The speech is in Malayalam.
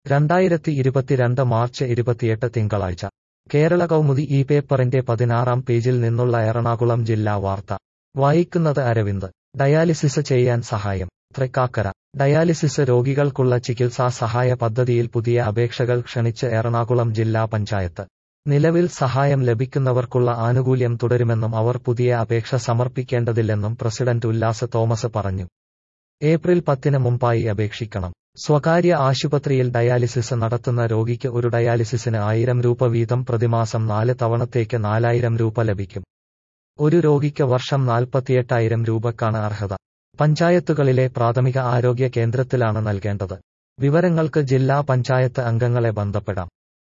രണ്ടായിരത്തി ഇരുപത്തിരണ്ട് മാർച്ച് ഇരുപത്തിയെട്ട് തിങ്കളാഴ്ച കേരള കൗമുദി ഈ പേപ്പറിന്റെ പതിനാറാം പേജിൽ നിന്നുള്ള എറണാകുളം ജില്ലാ വാർത്ത വായിക്കുന്നത് അരവിന്ദ് ഡയാലിസിസ് ചെയ്യാൻ സഹായം തൃക്കാക്കര ഡയാലിസിസ് രോഗികൾക്കുള്ള ചികിത്സാ സഹായ പദ്ധതിയിൽ പുതിയ അപേക്ഷകൾ ക്ഷണിച്ച് എറണാകുളം ജില്ലാ പഞ്ചായത്ത് നിലവിൽ സഹായം ലഭിക്കുന്നവർക്കുള്ള ആനുകൂല്യം തുടരുമെന്നും അവർ പുതിയ അപേക്ഷ സമർപ്പിക്കേണ്ടതില്ലെന്നും പ്രസിഡന്റ് ഉല്ലാസ് തോമസ് പറഞ്ഞു ഏപ്രിൽ പത്തിന് മുമ്പായി അപേക്ഷിക്കണം സ്വകാര്യ ആശുപത്രിയിൽ ഡയാലിസിസ് നടത്തുന്ന രോഗിക്ക് ഒരു ഡയാലിസിസിന് ആയിരം രൂപ വീതം പ്രതിമാസം നാല് തവണത്തേക്ക് നാലായിരം രൂപ ലഭിക്കും ഒരു രോഗിക്ക് വർഷം നാൽപ്പത്തിയെട്ടായിരം രൂപക്കാണ് അർഹത പഞ്ചായത്തുകളിലെ പ്രാഥമിക ആരോഗ്യ കേന്ദ്രത്തിലാണ് നൽകേണ്ടത് വിവരങ്ങൾക്ക് ജില്ലാ പഞ്ചായത്ത് അംഗങ്ങളെ ബന്ധപ്പെടാം